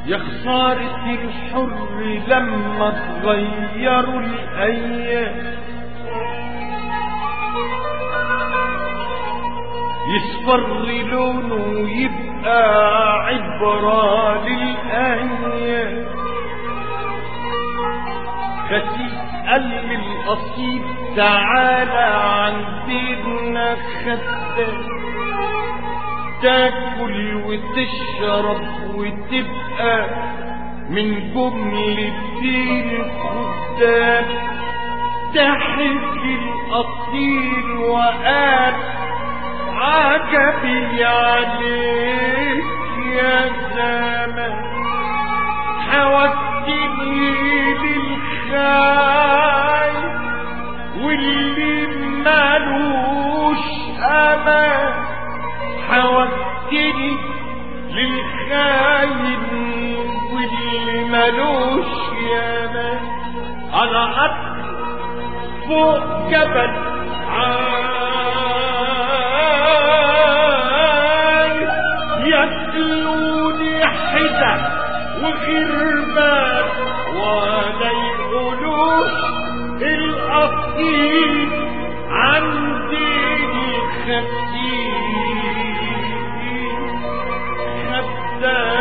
يا خسارة الحر لما تغيروا الأيام يصفر لونه ويبقى عبرة للأيام خسيس قال للأصيل تعالى عندنا خدام تاكل وتشرب وتبقى من جملة الخدام ضحك الأصيل وقال عجبي عليك يا زمان حوجتني للخاي واللي مالوش امان حوجتني للخاين واللي مالوش يامان انا قد فوق جبل عاي ياكلوني حزن وغربان ولا يقولوش الأصيل عندي خبتين خبتان